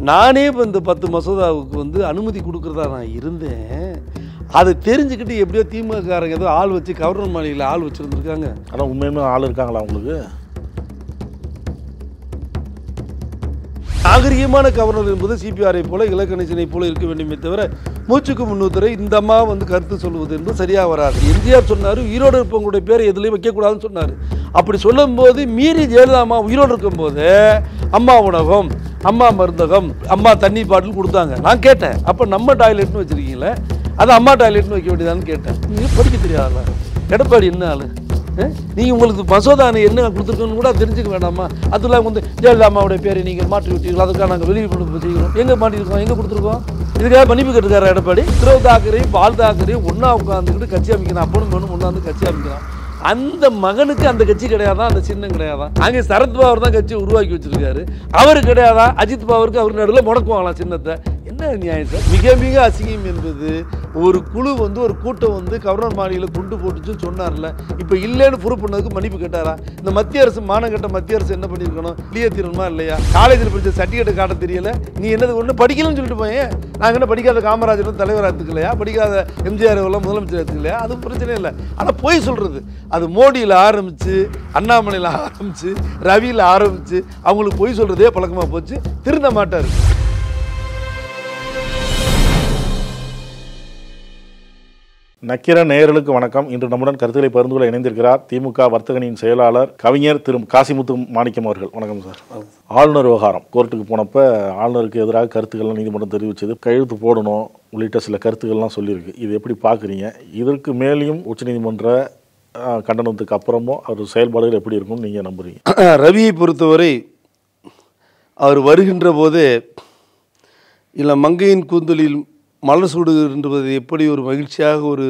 நானே இப்போ இந்த பத்து மசோதாவுக்கு வந்து அனுமதி கொடுக்குறதா நான் இருந்தேன் அதை தெரிஞ்சுக்கிட்டு எப்படியோ திமுககாரங்க ஏதோ ஆள் வச்சு கவர்னர் மாளிகையில் ஆள் வச்சுருந்துருக்காங்க ஆனால் உண்மையுமே ஆள் இருக்காங்களா உங்களுக்கு நாகரிகமான கவர்னர் என்பது சிபிஆரை போல இலக்கணேசனை போல இருக்க வேண்டுமே தவிர மூச்சுக்கு முன்னூத்தரை இந்த அம்மா வந்து கருத்து சொல்வது என்பது சரியாக வராது எம்ஜிஆர் சொன்னார் உயிரோடு இருப்பவங்களுடைய பேரை எதுலேயும் வைக்கக்கூடாதுன்னு சொன்னார் அப்படி சொல்லும்போது மீறி ஜெயலலிதா அம்மா உயிரோடு இருக்கும்போது அம்மா உணவகம் அம்மா மருந்தகம் அம்மா தண்ணி பாட்டில் கொடுத்தாங்க நான் கேட்டேன் அப்போ நம்ம டாய்லெட்னு வச்சுருக்கீங்களே அது அம்மா டாய்லெட்னு வைக்க வேண்டியதான்னு கேட்டேன் நீங்கள் படிக்க தெரியாதா எடப்பாடி என்ன ஆளு நீங்கள் உங்களுக்கு மசோதா என்ன கொடுத்துருக்கோன்னு கூட தெரிஞ்சுக்க வேண்டாமா அதெல்லாம் வந்து ஜெயலலிதா அம்மாவுடைய பேரை நீங்கள் மாற்றி விட்டீங்களா அதுக்காக நாங்கள் வெளியே கொண்டு செய்கிறோம் எங்கே மாட்டிருக்கோம் எங்கே கொடுத்துருக்கோம் இதுக்காக மன்னிப்பு கேட்டுக்கார எடப்பாடி திரவ தாக்கரையும் பால் தாக்கரையும் ஒன்றா உட்காந்துக்கிட்டு கட்சி அமைக்கணும் அப்பனும் மகனும் ஒன்றா வந்து கட்சி அமைக்கலாம் அந்த மகனுக்கு அந்த கட்சி கிடையாதான் அந்த சின்னம் கிடையாதான் அங்கே சரத் பவார் தான் கட்சியை உருவாக்கி வச்சிருக்காரு அவர் கிடையாதா அஜித் பவாருக்கு அவர் நடுவில் முடக்குவாங்களாம் சின்னத்தை என்ன நியாயம் சார் மிக மிக அசிங்கம் என்பது ஒரு குழு வந்து ஒரு கூட்டம் வந்து கவர்னர் மாளிகையில் குண்டு போட்டுச்சுன்னு சொன்னார்ல இப்போ இல்லைன்னு ப்ரூவ் பண்ணதுக்கு மன்னிப்பு கேட்டாரா இந்த மத்திய அரசு மானங்கட்ட மத்திய அரசு என்ன பண்ணியிருக்கணும் வெளியே தீரணுமா இல்லையா காலேஜில் படிச்ச சர்டிஃபிகேட் காட்ட தெரியல நீ என்னது ஒன்று படிக்கலன்னு சொல்லிட்டு போயேன் நாங்கள் என்ன படிக்காத காமராஜரும் தலைவர் எடுத்துக்கலையா படிக்காத எம்ஜிஆர் எல்லாம் முதலமைச்சர் எடுத்துக்கலையா அது பிரச்சனை இல்லை ஆனால் போய் சொல்கிறது அது மோடியில் ஆரம்பித்து அண்ணாமலையில் ஆரம்பித்து ரவியில் ஆரம்பித்து அவங்களுக்கு பொய் சொல்கிறதே பழக்கமாக போச்சு திருந்த மாட்டார் நக்கிர நேயர்களுக்கு வணக்கம் இன்று நம்முடன் கருத்துக்களை பகிர்ந்து கொள்ள இணைந்திருக்கிறார் திமுக வர்த்தகனின் செயலாளர் கவிஞர் திரு காசிமுத்து மாணிக்கம் அவர்கள் வணக்கம் சார் ஆளுநர் விவகாரம் கோர்ட்டுக்கு போனப்ப ஆளுநருக்கு எதிராக கருத்துக்கள்லாம் நீதிமன்றம் தெரிவிச்சது கையெழுத்து போடணும் உள்ளிட்ட சில கருத்துக்கள்லாம் சொல்லியிருக்கு இது எப்படி பார்க்குறீங்க இதற்கு மேலேயும் உச்சநீதிமன்ற அஹ், கண்டனத்துக்கு அப்புறமும் அவர் செயல்பாடுகள் எப்படி இருக்கும்னு நீங்கள் நம்புறீங்க ரவியை பொறுத்தவரை அவர் வருகின்ற போதே இல்லை மங்கையின் கூந்தலில் மலர் சூடுகின்றது எப்படி ஒரு மகிழ்ச்சியாக ஒரு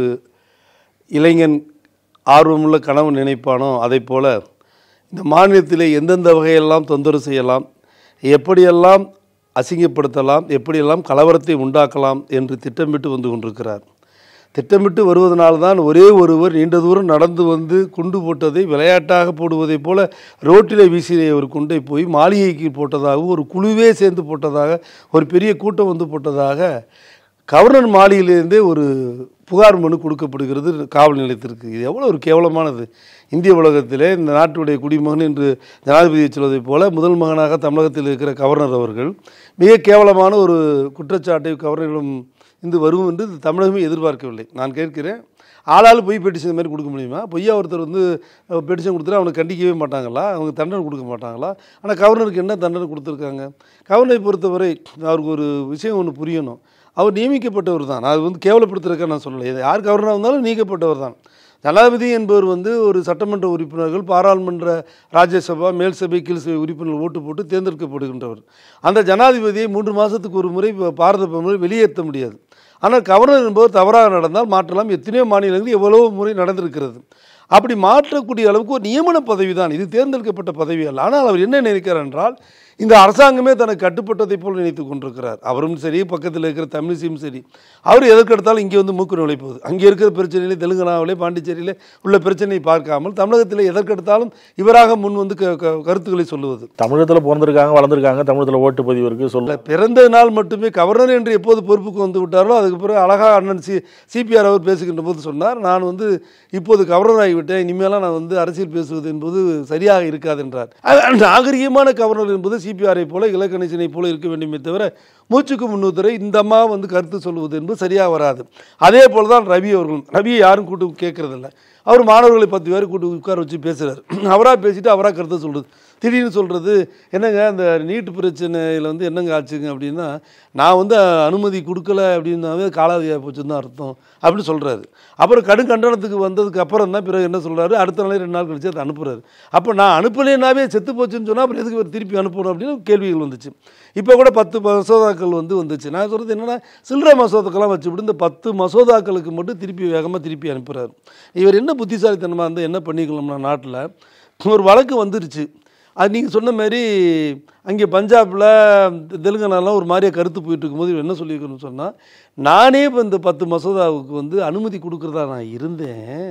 இளைஞன் ஆர்வமுள்ள கனவு நினைப்பானோ அதை போல இந்த மாநிலத்திலே எந்தெந்த வகையெல்லாம் தொந்தரவு செய்யலாம் எப்படியெல்லாம் அசிங்கப்படுத்தலாம் எப்படியெல்லாம் கலவரத்தை உண்டாக்கலாம் என்று திட்டமிட்டு வந்து கொண்டிருக்கிறார் திட்டமிட்டு வருவதனால்தான் ஒரே ஒருவர் நீண்ட தூரம் நடந்து வந்து குண்டு போட்டதை விளையாட்டாக போடுவதைப் போல ரோட்டிலே வீசிய ஒரு குண்டை போய் மாளிகைக்கு போட்டதாகவும் ஒரு குழுவே சேர்ந்து போட்டதாக ஒரு பெரிய கூட்டம் வந்து போட்டதாக கவர்னர் மாளிகையிலிருந்தே ஒரு புகார் மனு கொடுக்கப்படுகிறது காவல் நிலையத்திற்கு இது எவ்வளோ ஒரு கேவலமானது இந்திய உலகத்திலே இந்த நாட்டுடைய குடிமகன் என்று ஜனாதிபதி சொல்வதைப் போல முதல் மகனாக தமிழகத்தில் இருக்கிற கவர்னர் அவர்கள் மிக கேவலமான ஒரு குற்றச்சாட்டை கவர்னரிடம் இருந்து வரும் என்று தமிழகமே எதிர்பார்க்கவில்லை நான் கேட்கிறேன் ஆளாள் பொய் பெட்டிஷன் மாதிரி கொடுக்க முடியுமா பொய்யா ஒருத்தர் வந்து பெட்டிஷன் கொடுத்துட்டு அவனை கண்டிக்கவே மாட்டாங்களா அவங்க தண்டனை கொடுக்க மாட்டாங்களா ஆனால் கவர்னருக்கு என்ன தண்டனை கொடுத்துருக்காங்க கவர்னரை பொறுத்தவரை அவருக்கு ஒரு விஷயம் ஒன்று புரியணும் அவர் நியமிக்கப்பட்டவர் தான் நான் அது வந்து கேவலப்படுத்துறதுக்காக நான் சொல்லலை இது யார் கவர்னராக இருந்தாலும் நீக்கப்பட்டவர் தான் ஜனாதிபதி என்பவர் வந்து ஒரு சட்டமன்ற உறுப்பினர்கள் பாராளுமன்ற ராஜ்யசபா மேல் சபை கீழ் சபை உறுப்பினர்கள் ஓட்டு போட்டு தேர்ந்தெடுக்கப்படுகின்றவர் அந்த ஜனாதிபதியை மூன்று மாதத்துக்கு ஒரு முறை ப- பாரத பிரதமர் வெளியேற்ற முடியாது ஆனால் கவர்னர் என்பவர் தவறாக நடந்தால் மாற்றலாம் எத்தனையோ மாநிலங்களில் எவ்வளவோ முறை நடந்திருக்கிறது அப்படி மாற்றக்கூடிய அளவுக்கு ஒரு நியமன பதவி தான் இது தேர்ந்தெடுக்கப்பட்ட பதவி அல்ல ஆனால் அவர் என்ன நினைக்கிறார் என்றால் இந்த அரசாங்கமே தனக்கு கட்டுப்பட்டதை போல் நினைத்து கொண்டிருக்கிறார் அவரும் சரி பக்கத்தில் இருக்கிற தமிழிசையும் சரி அவர் எதற்கெடுத்தாலும் இங்கே வந்து மூக்கு நுழைப்போகுது அங்கே இருக்கிற பிரச்சனையிலே தெலுங்கானாவிலே பாண்டிச்சேரியிலே உள்ள பிரச்சனையை பார்க்காமல் தமிழகத்தில் எதற்கெடுத்தாலும் இவராக முன் வந்து க- க- கருத்துக்களை சொல்லுவது தமிழகத்தில் பிறந்திருக்காங்க வளர்ந்துருக்காங்க தமிழகத்தில் ஓட்டு பதிவு இருக்குது சொல்ல இல்ல, பிறந்த நாள் மட்டுமே கவர்னர் என்று எப்போது பொறுப்புக்கு வந்து விட்டாரோ அதுக்கு பிறகு அழகாக அண்ணன் சி சிபிஆர் அவர் பேசுகின்ற போது சொன்னார் நான் வந்து இப்போது கவர்னர் ஆகிவிட்டேன் இனிமேலாம் நான் வந்து அரசியல் பேசுவது என்பது சரியாக இருக்காது என்றார் அது நாகரிகமான கவர்னர் என்பது சிபிஆரை போல இலக்கணேசனை போல இருக்க வேண்டுமே தவிர மூச்சுக்கு முன்னூத்தரை இந்த அம்மா வந்து கருத்து சொல்வது என்பது சரியாக வராது அதே போல தான் ரவி அவர்களும் ரவியை யாரும் கூட்டு கேட்கறதில்ல அவர் மாணவர்களை பத்து பேர் கூட்டு உட்கார வச்சு பேசுகிறார் அவராக பேசிட்டு அவராக கருத்தை சொல்கிறது திடீர்னு சொல்கிறது என்னங்க அந்த நீட் பிரச்சனையில் வந்து என்னங்க ஆச்சுங்க அப்படின்னா நான் வந்து அனுமதி கொடுக்கல அப்படின்னாவே காலாவதியாக போச்சுன்னு தான் அர்த்தம் அப்படின்னு சொல்கிறாரு அப்புறம் கடும் கண்டனத்துக்கு வந்ததுக்கு அப்புறம் தான் பிறகு என்ன சொல்கிறாரு அடுத்த நாளே ரெண்டு நாள் கழிச்சு அதை அனுப்புகிறாரு அப்போ நான் அனுப்பலைனாவே செத்து போச்சுன்னு சொன்னால் அப்புறம் எதுக்கு இவர் திருப்பி அனுப்பணும் அப்படின்னு கேள்விகள் வந்துச்சு இப்போ கூட பத்து மசோதாக்கள் வந்து வந்துச்சு நான் சொல்கிறது என்னென்னா சில்லறை மசோதாக்கெல்லாம் வச்சுவிட்டு இந்த பத்து மசோதாக்களுக்கு மட்டும் திருப்பி வேகமாக திருப்பி அனுப்புகிறாரு இவர் என்ன புத்திசாலித்தனமாக இருந்தால் என்ன பண்ணிக்கலாம்னா நாட்டில் ஒரு வழக்கு வந்துருச்சு அது நீங்கள் சொன்ன மாதிரி அங்கே பஞ்சாபில் தெலுங்கானாலாம் ஒரு மாதிரியாக கருத்து போயிட்டு இருக்கும்போது இவர் என்ன சொல்லியிருக்கணும்னு சொன்னால் நானே இப்போ இந்த பத்து மசோதாவுக்கு வந்து அனுமதி கொடுக்குறதா நான் இருந்தேன்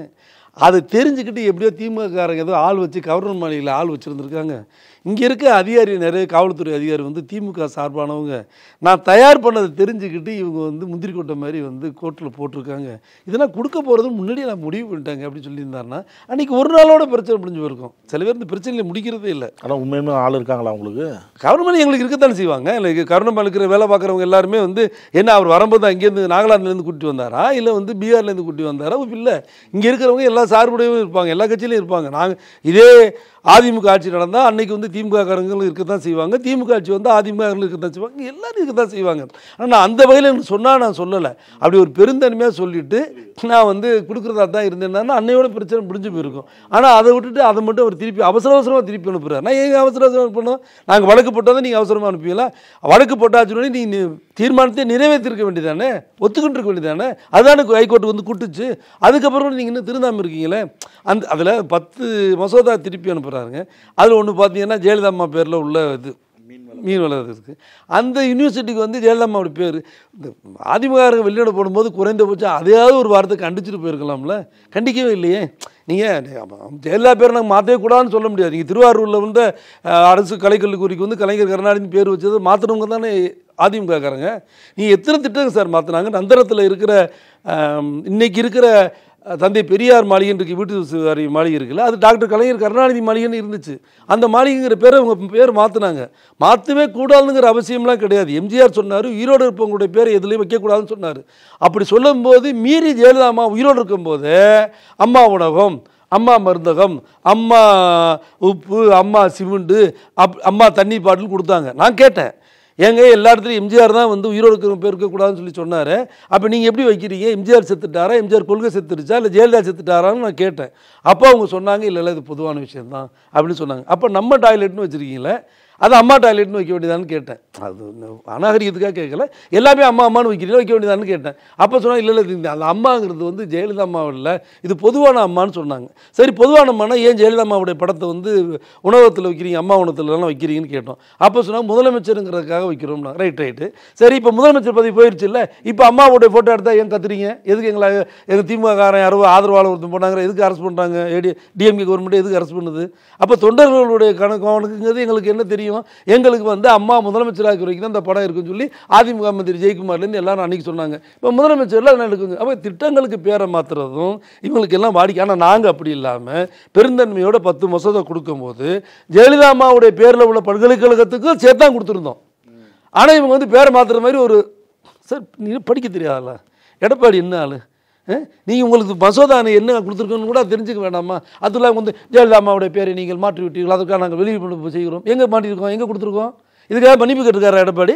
அதை தெரிஞ்சுக்கிட்டு எப்படியோ திமுககாரங்க ஏதோ ஆள் வச்சு கவர்னர் மாளிகையில் ஆள் வச்சுருந்துருக்காங்க இங்கே இருக்க அதிகாரி நிறைய காவல்துறை அதிகாரி வந்து திமுக சார்பானவங்க நான் தயார் பண்ணதை தெரிஞ்சுக்கிட்டு இவங்க வந்து முந்திரி கொட்டை மாதிரி வந்து கோர்ட்டில் போட்டிருக்காங்க இதெல்லாம் கொடுக்க போகிறது முன்னாடியே நான் முடிவு பண்ணிட்டாங்க அப்படின்னு சொல்லியிருந்தாருன்னா அன்றைக்கி ஒரு நாளோட பிரச்சனை முடிஞ்சு போயிருக்கும் சில பேர் இந்த பிரச்சனையில் முடிக்கிறதே இல்லை ஆனால் உண்மையுமே ஆள் இருக்காங்களா உங்களுக்கு கவர்மெண்ட் எங்களுக்கு இருக்கத்தானே செய்வாங்க இல்லை கவர்மெண்ட் இருக்கிற வேலை பார்க்குறவங்க எல்லாருமே வந்து என்ன அவர் வரும்போது அங்கேருந்து நாகாலாந்துலேருந்து கூட்டிட்டு வந்தாரா இல்லை வந்து பீகார்லேருந்து கூட்டி வந்தாரா இல்லை இங்கே இருக்கிறவங்க எல்லா சார்புடையும் இருப்பாங்க எல்லா கட்சியிலையும் இருப்பாங்க நாங்கள் இதே அதிமுக ஆட்சி நடந்தால் அன்னைக்கு வந்து திமுக காரங்களும் இருக்க தான் செய்வாங்க திமுக ஆட்சி வந்து அதிமுக இருக்க தான் செய்வாங்க எல்லாரும் இருக்க தான் செய்வாங்க ஆனால் நான் அந்த வகையில் எனக்கு சொன்னால் நான் சொல்லலை அப்படி ஒரு பெருந்தன்மையாக சொல்லிட்டு நான் வந்து கொடுக்குறதா தான் இருந்தேன்னா அன்னையோட பிரச்சனை முடிஞ்சு போயிருக்கும் ஆனால் அதை விட்டுட்டு அதை மட்டும் அவர் திருப்பி அவசர அவசரமாக திருப்பி அனுப்புகிறார் நான் ஏங்க அவசர அவசரம் பண்ணோம் நாங்கள் வழக்கு போட்டால் தான் நீங்கள் அவசரமாக அனுப்புவீங்களா வழக்கு போட்டாச்சுன்னு நீ நீ தீர்மானத்தை நிறைவேற்றிருக்க வேண்டியதானே ஒத்துக்கிட்டு இருக்க வேண்டியதானே அதுதானே ஹைகோர்ட்டுக்கு வந்து கூட்டுச்சு அதுக்கப்புறம் நீங்கள் இன்னும் திருந்தாமல் இருக்கீங்களே அந்த அதில் பத்து மசோதா திருப்பி அனுப்புகிறாருங்க அதில் ஒன்று பார்த்தீங்கன்னா ஜெயலலிதா அம்மா பேரில் உள்ள இது மீன் வளர்றது இருக்குது அந்த யூனிவர்சிட்டிக்கு வந்து ஜெயலலிதா அம்மாவோட பேர் இந்த அதிமுக வெளியிட போடும்போது குறைந்தபட்சம் அதையாவது ஒரு வார்த்தை கண்டிச்சுட்டு போயிருக்கலாம்ல கண்டிக்கவே இல்லையே நீங்கள் ஜெயலலிதா பேர் நாங்கள் மாற்றவே கூடாதுன்னு சொல்ல முடியாது நீங்கள் திருவாரூரில் வந்து அஹ், அரசு கலைக்கல்லூரிக்கு வந்து கலைஞர் கருணாநிதி பேர் வச்சது மாற்றினவங்க தானே அதிமுகக்காரங்க நீங்கள் எத்தனை திட்டங்க சார் மாற்றினாங்க நந்தனத்தில் இருக்கிற அஹ், இன்னைக்கு இருக்கிற அஹ், தந்தை பெரியார் மாளிகைன்னு இருக்கு வீட்டு சிவாரி மாளிகை இருக்குல்ல அது டாக்டர் கலைஞர் கருணாநிதி மாளிகைன்னு இருந்துச்சு அந்த மாளிகைங்கிற பேரை அவங்க பேர் மாற்றினாங்க மாற்றவே கூடாதுங்கிற அவசியம்லாம் கிடையாது எம்ஜிஆர் சொன்னார் உயிரோடு இருப்பவங்களுடைய பேரை எதுலேயும் வைக்கக்கூடாதுன்னு சொன்னார் அப்படி சொல்லும்போது மீறி ஜெயலலிதா அம்மா உயிரோடு இருக்கும்போது அம்மா உணவகம் அம்மா மருந்தகம் அம்மா உப்பு அம்மா சிமெண்டு அப் அம்மா தண்ணி பாட்டில் கொடுத்தாங்க நான் கேட்டேன் ஏங்க எல்லா இடத்துலையும் எம்ஜிஆர் தான் வந்து உயிரோடு இருக்கிற பேர் இருக்கக்கூடாதுன்னு சொல்லி சொன்னார் அப்போ நீங்கள் எப்படி வைக்கிறீங்க எம்ஜிஆர் செத்துட்டாரா எம்ஜிஆர் கொள்கை செத்துருச்சா இல்லை ஜெயலலிதா செத்துட்டாரான்னு நான் கேட்டேன் அப்போ அவங்க சொன்னாங்க இல்லை இல்லை இது பொதுவான விஷயம்தான் அப்படின்னு சொன்னாங்க அப்போ நம்ம டாய்லெட்னு வச்சுருக்கீங்களே அது அம்மா டாய்லெட்னு வைக்க வேண்டியதான்னு கேட்டேன் அது ஒண்ணு அநாகரிகத்துக்காக கேட்கல எல்லாமே அம்மா அம்மான்னு வைக்கிறீங்க வைக்க வேண்டியதான்னு கேட்டேன் அப்போ சொன்னாங்க இல்லை இல்லை இது இந்த- அந்த அம்மாங்கிறது வந்து ஜெயலலிதா அம்மா இல்லை இது பொதுவான அம்மான்னு சொன்னாங்க சரி பொதுவான அம்மானா ஏன் ஜெயலலிதா அம்மாவுடைய படத்தை வந்து உணவகத்தில் வைக்கிறீங்க அம்மா உணவகத்துலலாம் வைக்கிறீங்கன்னு கேட்டோம் அப்போ சொன்னாங்க முதலமைச்சருங்கிறதுக்காக வைக்கிறோம்னா ரைட் ரைட்டு சரி இப்போ முதலமைச்சர் பதவி போயிடுச்சு இல்லை இப்போ அம்மாவுடைய ஃபோட்டோ எடுத்தால் ஏன் கத்துறீங்க எதுக்கு எங்களை எங்கள் திமுக காரன் யாரோ ஆதரவாளர் ஒருத்தன் போனாங்க எதுக்கு அரெஸ்ட் பண்ணுறாங்க ஏடி டிஎம்கே கவர்மெண்ட் எதுக்கு அரெஸ்ட் பண்ணுது அப்போ தொண்டர்களுடைய கணக்கு கவனக்குங்கிறது எங்களுக்கு என்ன தெரியும் எங்களுக்கு வந்து அம்மா முதலமைச்சராக வரைக்கும் தான் இந்த படம் இருக்குன்னு சொல்லி அதிமுக மந்திரி ஜெயக்குமார்லேருந்து எல்லாரும் அன்றைக்கி சொன்னாங்க இப்போ முதலமைச்சரில் அதெல்லாம் இருக்குங்க அப்போ திட்டங்களுக்கு பேரை மாற்றுறதும் இவங்களுக்கு எல்லாம் வாடிக்கை ஆனால் நாங்கள் அப்படி இல்லாமல் பெருந்தன்மையோட பத்து மசோதா கொடுக்கும்போது ஜெயலலிதா அம்மாவுடைய பேரில் உள்ள பல்கலைக்கழகத்துக்கும் சேர்த்து தான் கொடுத்துருந்தோம் ஆனால் இவங்க வந்து பேரை மாற்றுற மாதிரி ஒரு சார் நீ படிக்க தெரியாதல்ல எடப்பாடி என்ன ஆளு நீங்கள் உங்களுக்கு மசோதா என்ன கொடுத்துருக்கோன்னு கூட தெரிஞ்சுக்க வேண்டாமா அதெல்லாம் வந்து ஜெயலலிதா அம்மாவுடைய பேரை நீங்கள் மாற்றி விட்டீர்கள் அதற்காக நாங்கள் வெளியே செய்கிறோம் எங்கே மாட்டியிருக்கோம் எங்கே கொடுத்துருக்கோம் இதுக்காக மன்னிப்பு கேட்டிருக்காரா எடப்பாடி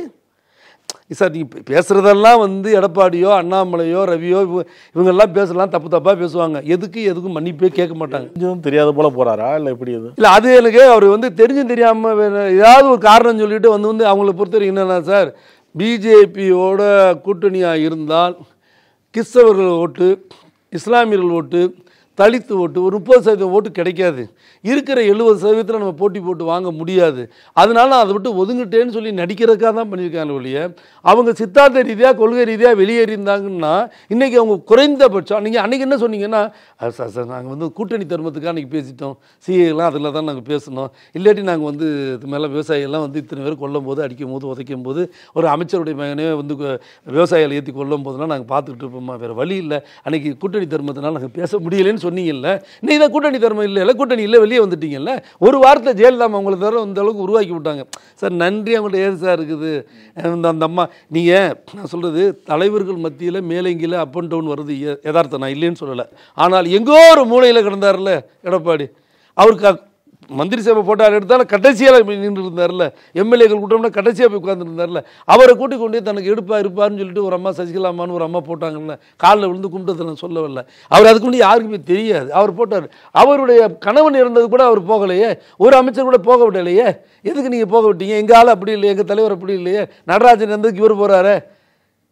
சார் நீங்கள் பேசுகிறதெல்லாம் வந்து எடப்பாடியோ அண்ணாமலையோ ரவியோ இவ- இவங்கெல்லாம் பேசலாம் தப்பு தப்பாக பேசுவாங்க எதுக்கு எதுக்கும் மன்னிப்பே கேட்க மாட்டாங்க கொஞ்சம் தெரியாத போல போறாரா இல்லை எப்படி அது இல்லை அது எனக்கு அவர் வந்து தெரிஞ்சும் தெரியாமல் ஏதாவது ஒரு காரணம் சொல்லிட்டு வந்து வந்து அவங்கள பொறுத்த வரைக்கும் என்னென்னா சார் பிஜேபியோட கூட்டணியாக இருந்தால் கிறிஸ்தவர்கள் ஓட்டு இஸ்லாமியர்கள் ஓட்டு தலித்து ஓட்டு ஒரு முப்பது சதவீதம் ஓட்டு கிடைக்காது இருக்கிற எழுபது சதவீதத்தில் நம்ம போட்டி போட்டு வாங்க முடியாது அதனால நான் அதை விட்டு ஒதுங்கிட்டேன்னு சொல்லி நடிக்கிறதுக்காக தான் பண்ணியிருக்காங்க ஒழிய அவங்க சித்தாந்த ரீதியாக கொள்கை ரீதியாக வெளியேறியிருந்தாங்கன்னா இன்றைக்கி அவங்க குறைந்தபட்சம் நீங்கள் அன்றைக்கி என்ன சொன்னீங்கன்னா "அது சார் சார் நாங்கள் வந்து கூட்டணி தர்மத்துக்காக அன்றைக்கி பேசிட்டோம் சிஏலாம் அதில் தான் நாங்கள் பேசணும் இல்லாட்டி நாங்கள் வந்து இது மேலே விவசாயிகள்லாம் வந்து இத்தனை பேர் கொல்லும் போது அடிக்கும் போது உதைக்கும் போது ஒரு அமைச்சருடைய மகனே வந்து கு- விவசாயிகளை ஏற்றி கொல்லும் போதெல்லாம் நாங்கள் பார்த்துக்கிட்டு இருப்போமா வேறு வழி இல்லை அன்றைக்கி கூட்டணி தர்மத்தினால நாங்கள் பேச முடியலைன்னு சொன்னீங்கல்ல இன்னைக்கு தான் கூட்டணி தர்மம் இல்லை இல்லை கூட்டணி இல்லை வெளியே வந்துட்டீங்கல்ல ஒரு வார்த்தை ஜெயலலிதா அம்மா உங்களை தவிர இந்த அளவுக்கு உருவாக்கி விட்டாங்க சார் நன்றி அவங்கள்ட்ட ஏது சார் இருக்குது இந்த அந்த அம்மா நீங்கள் நான் சொல்கிறது தலைவர்கள் மத்தியில் மேலங்கியில் அப் அண்ட் டவுன் வருது ய- யதார்த்தம் நான் இல்லைன்னு சொல்லலை ஆனால் எங்கோ ஒரு மூலையில் கிடந்தார்ல எடப்பாடி அவருக்கு அ- மந்திரி சபை போட்டார் எடுத்தாலும் கடைசியாக நின்று இருந்தார்ல எம்எல்ஏக்கள் கூட்டம்னா கடைசியாக போய் உட்காந்துருந்தார்ல அவரை கூட்டி கொண்டு போய் தனக்கு எடுப்பா இருப்பாருன்னு சொல்லிட்டு ஒரு அம்மா சசிகலா அம்மான்னு ஒரு அம்மா போட்டாங்கல்ல காலில் விழுந்து கும்பிட்டதை நான் சொல்லவில்லை அவர் அதுக்கு முன்னாடி யாருக்குமே தெரியாது அவர் போட்டார் அவருடைய கணவன் இறந்தது கூட அவர் போகலையே ஒரு அமைச்சர் கூட போக விடலையே எதுக்கு நீங்கள் போக விட்டீங்க எங்கள் ஆள் அப்படி இல்லையே எங்கள் தலைவர் அப்படி இல்லையே நடராஜன் இருந்ததுக்கு இவர் போகிறாரு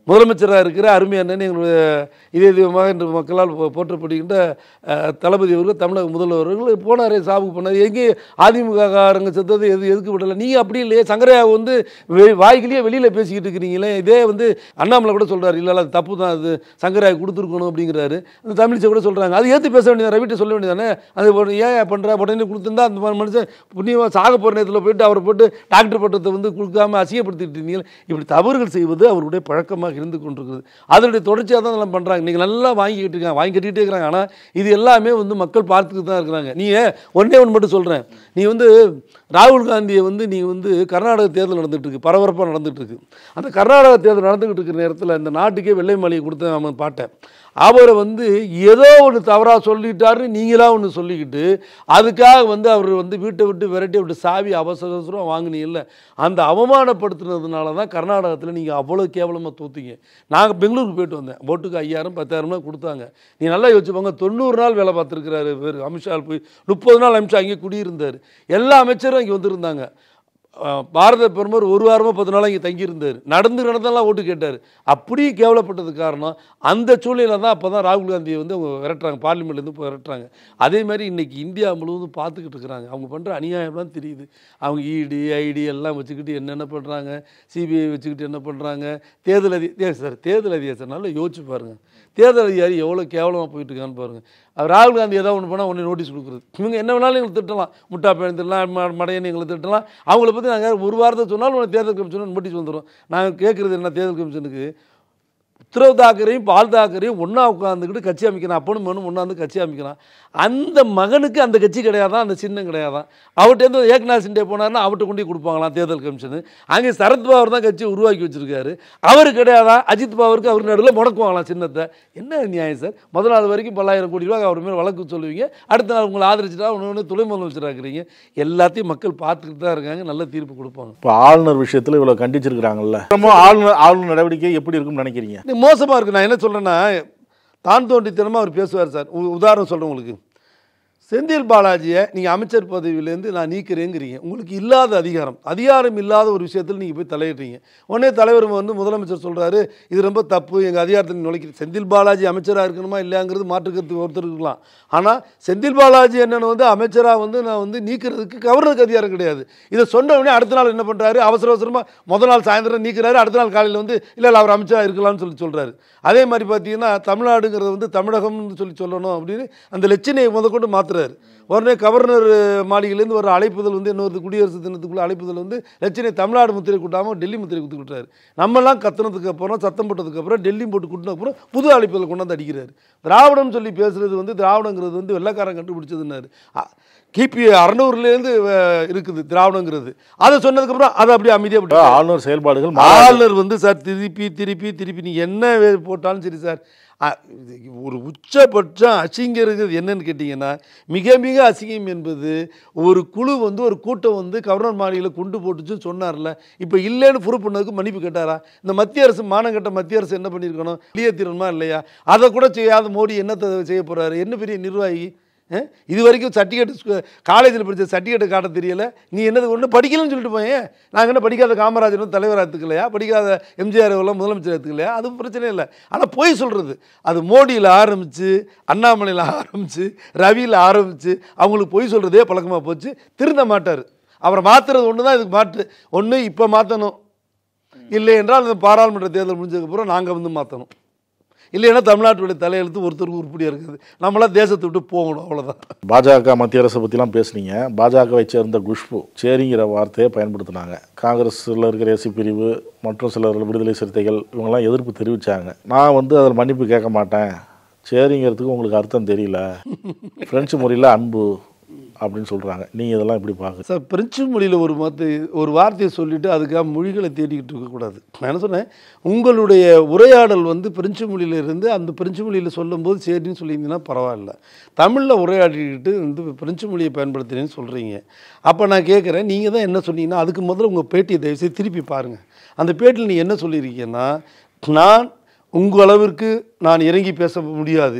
முதலமைச்சராக இருக்கிற அருமை அண்ணன் எங்களுடைய இதே தெய்வமாக இன்று மக்களால் போ- போற்றப்படுகின்ற அஹ், தளபதி அவர்கள் தமிழக முதல்வர் அவர்கள் போனாரே சாவுக்கு போனார் எங்கே அதிமுக காரங்க செத்தது எது எதுக்கு விடலை நீங்கள் அப்படி இல்லையே சங்கரையா வந்து வெ- வாய்க்கிலேயே வெளியில் பேசிக்கிட்டு இருக்கிறீங்களே இதே வந்து அண்ணாமலை கூட சொல்கிறார் இல்லை அது தப்பு தான் அது சங்கராய் கொடுத்துருக்கணும் அப்படிங்கிறாரு அந்த தமிழிசை கூட சொல்கிறாங்க அது ஏற்று பேச வேண்டியது ரவிட்ட சொல்ல வேண்டியதானே அது ஒரு ஏன் பண்ணுற உடனே கொடுத்துருந்தா அந்த ம- மனுஷன் புண்ணியமாக சாக போகிற நேரத்தில் போயிட்டு அவரை போட்டு டாக்டர் பட்டத்தை வந்து கொடுக்காம அசிங்கப்படுத்திட்டு இருந்தீங்க இப்படி தவறுகள் செய்வது அவருடைய பழக்கமாக இருந்து கொண்டிருக்குது அதனுடைய தொடர்ச்சியாக தான் எல்லாம் பண்ணுறாங்க நீங்கள் நல்லா வாங்கிக்கிட்டு இருக்காங்க வாங்கி கட்டிகிட்டே இருக்கிறாங்க ஆனால் இது எல்லாமே வந்து மக்கள் பார்த்துக்கிட்டு தான் இருக்கிறாங்க நீங்கள் ஒன்றே ஒன்று மட்டும் சொல்கிறேன் நீ வந்து ராகுல் காந்தியை வந்து நீ வந்து கர்நாடக தேர்தல் நடந்துட்டு இருக்கு பரபரப்பாக நடந்துட்டு இருக்கு அந்த கர்நாடக தேர்தல் நடந்துகிட்டு இருக்கிற நேரத்தில் இந்த நாட்டுக்கே வெள்ளை மாளிகை கொடுத்த அவன் பாட்டேன் அவரை வந்து ஏதோ ஒன்று தவறாக சொல்லிட்டாருன்னு நீங்களா ஒன்று சொல்லிக்கிட்டு அதுக்காக வந்து அவர் வந்து வீட்டை விட்டு விரட்டி விட்டு சாவி அவசர அவசரம் வாங்கினீங்கல்ல அந்த அவமானப்படுத்துனதுனால தான் கர்நாடகத்தில் நீங்கள் அவ்வளோ கேவலமாக தோத்தீங்க நாங்கள் பெங்களூருக்கு போயிட்டு வந்தேன் ஓட்டுக்கு ஐயாயிரம் பத்தாயிரம்லாம் கொடுத்தாங்க நீ நல்லா யோசிச்சுப்பாங்க தொண்ணூறு நாள் வேலை பார்த்துருக்கிறாரு பேர் அமித்ஷா போய் முப்பது நாள் அமித்ஷா அங்கே குடியிருந்தார் எல்லா அமைச்சரும் இங்கே வந்திருந்தாங்க அஹ் பாரத பிரதமர் ஒரு வாரமாக பத்து நாளாக இங்கே தங்கியிருந்தார் நடந்து நடந்தெல்லாம் ஓட்டு கேட்டார் அப்படியே கேவலப்பட்டது காரணம் அந்த சூழ்நிலை தான் அப்போ தான் ராகுல் காந்தியை வந்து அவங்க விரட்டுறாங்க பார்லிமெண்ட்லேருந்து இப்போ விரட்டுறாங்க அதே மாதிரி இன்றைக்கி இந்தியா முழுவதும் பார்த்துக்கிட்டு இருக்கிறாங்க அவங்க பண்ணுற அநியாயம்லாம் தெரியுது அவங்க இடி ஐடி எல்லாம் வச்சுக்கிட்டு என்னென்ன பண்ணுறாங்க சிபிஐ வச்சுக்கிட்டு என்ன பண்ணுறாங்க தேர்தல் அதி தே- சார் தேர்தல் அதிகாரி சார் நல்லா யோசிச்சு பாருங்கள் தேர்தல் அதிகாரி எவ்வளோ கேவலமாக போயிட்டு இருக்கான்னு பாருங்கள் அவர் ராகுல் காந்தி ஏதாவது ஒன்று பண்ணால் உடனே நோட்டீஸ் கொடுக்குறது இவங்க என்ன வேணாலும் எங்களுக்கு திட்டலாம் முட்டா பையன் திட்டலாம் ம- மடையன் எங்களை திட்டலாம் அவங்கள பற்றி நாங்கள் ஒரு வாரத்தை சொன்னாலும் உடனே தேர்தல் கமிஷன் நோட்டீஸ் வந்துடும் நாங்கள் கேட்குறது என்ன தேர்தல் கமிஷனுக்கு உத்தரவு தாக்கரையும் பால் தாக்கரையும் ஒன்றா உட்காந்துக்கிட்டு கட்சி அமைக்கிறான் அப்பனும் மகனும் ஒன்றாந்து கட்சி அமைக்கிறான் அந்த மகனுக்கு அந்த கட்சி கிடையாதான் அந்த சின்னம் கிடையாதான் அவர்கிட்ட ஏக்நாத் சிண்டே போனார்னா அவர்கிட்ட கொண்டு போய் கொடுப்பாங்களாம் தேர்தல் கமிஷனு அங்கே சரத் பவார் தான் கட்சி உருவாக்கி வச்சிருக்காரு அவர் கிடையாதான் அஜித் பவாருக்கு அவர் நடுவில் முடக்குவாங்களாம் சின்னத்தை என்ன நியாயம் சார் முதல் நாள் வரைக்கும் பல்லாயிரம் கோடி ரூபாய் அவர் மேலே வழக்கு சொல்லுவீங்க அடுத்த நாள் உங்களை ஆதரிச்சுட்டா ஒன்று ஒன்று துணை முதலமைச்சராக்குறீங்க எல்லாத்தையும் மக்கள் பார்த்துக்கிட்டு தான் இருக்காங்க நல்ல தீர்ப்பு கொடுப்பாங்க இப்போ ஆளுநர் விஷயத்தில் இவ்வளோ கண்டிச்சிருக்கிறாங்கல்ல நம்ம ஆளுநர் ஆளுநர் நடவடிக்கை எப்படி இருக்கும்னு நினைக்கிறீங்க இது மோசமாக இருக்குது நான் என்ன சொல்கிறேன்னா தான் தோண்டித்தனமாக அவர் பேசுவார் சார் உ- உதாரணம் சொல்கிறேன் உங்களுக்கு செந்தில் பாலாஜியை நீங்கள் அமைச்சர் பதவியிலேருந்து நான் நீக்கிறேங்கிறீங்க உங்களுக்கு இல்லாத அதிகாரம் அதிகாரம் இல்லாத ஒரு விஷயத்தில் நீங்கள் போய் தலையிடுறீங்க உடனே தலைவர் வந்து முதலமைச்சர் சொல்கிறாரு இது ரொம்ப தப்பு எங்கள் அதிகாரத்தில் நுழைக்கிற செந்தில் பாலாஜி அமைச்சராக இருக்கணுமா இல்லையாங்கிறது மாற்றுக்கருத்து ஒருத்தர் இருக்கலாம் ஆனால் செந்தில் பாலாஜி என்னன்னு வந்து அமைச்சராக வந்து நான் வந்து நீக்கிறதுக்கு கவர்னருக்கு அதிகாரம் கிடையாது இதை சொன்ன உடனே அடுத்த நாள் என்ன பண்ணுறாரு அவசர அவசரமாக முதல் நாள் சாயந்தரம் நீக்கிறாரு அடுத்த நாள் காலையில் வந்து இல்லை இல்லை அவர் அமைச்சராக இருக்கலாம்னு சொல்லி சொல்கிறாரு அதே மாதிரி பார்த்தீங்கன்னா தமிழ்நாடுங்கிறது வந்து தமிழகம்னு சொல்லி சொல்லணும் அப்படின்னு அந்த லட்சணையை முதற்கொண்டு மாற்றுறாரு உடனே கவர்னர் மாளிகையிலேருந்து ஒரு அழைப்புதல் வந்து இன்னொரு குடியரசு தினத்துக்குள்ள அழைப்புதல் வந்து லட்சணை தமிழ்நாடு முத்திரை கூட்டாமல் டெல்லி முத்திரை குத்து விட்டாரு நம்மலாம் கத்துனதுக்கு அப்புறம் சத்தம் போட்டதுக்கு அப்புறம் டெல்லி போட்டு கூட்டின அப்புறம் புது அழைப்புதல் கொண்டாந்து அடிக்கிறாரு திராவிடம் சொல்லி பேசுறது வந்து திராவிடங்கிறது வந்து வெள்ளைக்காரன் கண்டுபிடிச்சதுன்னாரு அ- கிபி அறநூறுலேருந்து இருக்குது திராவிடங்கிறது அதை சொன்னதுக்கப்புறம் அதை அப்படியே அமைதியாக இப்போ விட்டு ஆளுநர் செயல்பாடுகள் மா- ஆளுநர் வந்து சார் திருப்பி திருப்பி திருப்பி நீ என்ன வே- போட்டாலும் சரி சார் அ, இது ஒரு உச்சபட்சம் அசிங்கிறது என்னன்னு கேட்டிங்கன்னா மிக மிக அசிங்கம் என்பது ஒரு குழு வந்து ஒரு கூட்டம் வந்து கவர்னர் மாளிகையில் கொண்டு போட்டுச்சுன்னு சொன்னார்ல இப்போ இல்லைன்னு ப்ரூவ் பண்ணதுக்கு மன்னிப்பு கேட்டாரா இந்த மத்திய அரசு மானங்கட்ட மத்திய அரசு என்ன பண்ணியிருக்கணும் வெளியேற்றிடணுமா இல்லையா அதை கூட செய்யாத மோடி என்னத்தை செய்ய போகிறாரு என்ன பெரிய நிர்வாகி அஹ்? இது வரைக்கும் சர்டிஃபிகேட் காலேஜில் படித்த சர்டிஃபிகேட் காட்ட தெரியல நீ என்னது ஒன்று படிக்கலன்னு சொல்லிட்டு போயேன் நாங்கள் என்ன படிக்காத காமராஜர் வந்து தலைவர் எடுத்துக்கலையா படிக்காத எம்ஜிஆர் எல்லாம் முதலமைச்சர் எடுத்துக்கலையா அது பிரச்சனை இல்லை ஆனால் போய் சொல்கிறது அது மோடியில் ஆரம்பித்து அண்ணாமலையில் ஆரம்பித்து ரவியில் ஆரம்பித்து அவங்களுக்கு பொய் சொல்கிறதே பழக்கமாக போச்சு திருந்த மாட்டார் அவரை மாற்றுறது ஒன்று தான் இதுக்கு மாற்று ஒன்று இப்போ மாற்றணும் இல்லை என்றால் இந்த பாராளுமன்ற தேர்தல் முடிஞ்சதுக்கப்புறம் நாங்கள் வந்து மாற்றணும் இல்லைன்னா தமிழ்நாட்டுடைய தலையெழுத்து ஒருத்தருக்கு உருப்படியாக இருக்குது நம்மளாம் தேசத்தை விட்டு போகணும் அவ்வளோதான் பாஜக மத்திய அரசை பற்றிலாம் பேசுனீங்க பாஜகவை சேர்ந்த குஷ்பு சேரிங்கிற வார்த்தையை பயன்படுத்தினாங்க காங்கிரஸில் இருக்கிற எஸ்சி பிரிவு மற்றும் சிலர் விடுதலை சிறுத்தைகள் இவங்கெல்லாம் எதிர்ப்பு தெரிவித்தாங்க நான் வந்து அதில் மன்னிப்பு கேட்க மாட்டேன் சேரிங்கிறதுக்கு உங்களுக்கு அர்த்தம் தெரியல ஃப்ரெஞ்சு முறையில் அன்பு அப்படின்னு சொல்கிறாங்க நீங்கள் இதெல்லாம் எப்படி பார்க்குறீங்க சார் பிரெஞ்சு மொழியில் ஒரு மத்து ஒரு வார்த்தையை சொல்லிவிட்டு அதுக்காக மொழிகளை தேடிக்கிட்டு இருக்கக்கூடாது நான் என்ன சொன்னேன் உங்களுடைய உரையாடல் வந்து பிரெஞ்சு மொழியில இருந்து அந்த பிரெஞ்சு மொழியில் சொல்லும்போது சரின்னு சொல்லியிருந்தீங்கன்னா பரவாயில்ல தமிழில் உரையாடிக்கிட்டு வந்து பிரெஞ்சு மொழியை பயன்படுத்துறேன்னு சொல்கிறீங்க அப்போ நான் கேட்குறேன் நீங்கள் தான் என்ன சொன்னீங்கன்னா அதுக்கு முதல்ல உங்கள் பேட்டியை தயவுசெய்து திருப்பி பாருங்கள் அந்த பேட்டியில் நீ என்ன சொல்லியிருக்கீங்கன்னா நான் உங்கள் அளவிற்கு நான் இறங்கி பேச முடியாது